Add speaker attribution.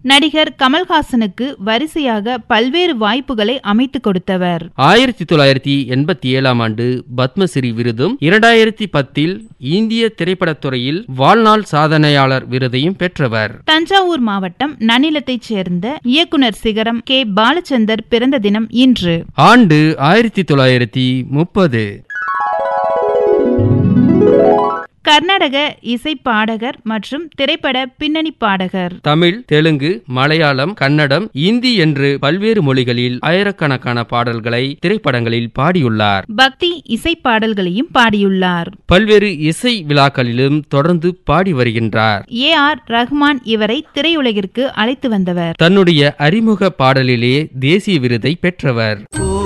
Speaker 1: நடிகர் கமல்ஹாசனுக்கு வரிசையாக பல்வேறு வாய்ப்புகளை அமைத்துக் கொடுத்தவர்
Speaker 2: ஆயிரத்தி தொள்ளாயிரத்தி எண்பத்தி ஏழாம் ஆண்டு பத்மஸ்ரீ விருதும் இரண்டாயிரத்தி பத்தில் இந்திய திரைப்படத்துறையில் வாழ்நாள் சாதனையாளர் விருதையும் பெற்றவர்
Speaker 1: தஞ்சாவூர் மாவட்டம் நன்னிலத்தைச் சேர்ந்த இயக்குனர் சிகரம் கே பாலச்சந்தர் பிறந்த தினம் இன்று
Speaker 2: ஆண்டு ஆயிரத்தி தொள்ளாயிரத்தி முப்பது
Speaker 1: கர்நாடக இசை பாடகர் மற்றும் திரைப்பட பின்னணி பாடகர்
Speaker 2: தமிழ் தெலுங்கு மலையாளம் கன்னடம் இந்தி என்று பல்வேறு மொழிகளில் ஆயிரக்கணக்கான பாடல்களை திரைப்படங்களில் பாடியுள்ளார்
Speaker 1: பக்தி இசை பாடல்களையும் பாடியுள்ளார்
Speaker 2: பல்வேறு இசை விழாக்களிலும் தொடர்ந்து பாடி வருகின்றார்
Speaker 1: ஏ ஆர் ரஹ்மான் இவரை திரையுலகிற்கு அழைத்து வந்தவர்
Speaker 2: தன்னுடைய அறிமுக பாடலிலே தேசிய விருதை பெற்றவர்
Speaker 3: ஓ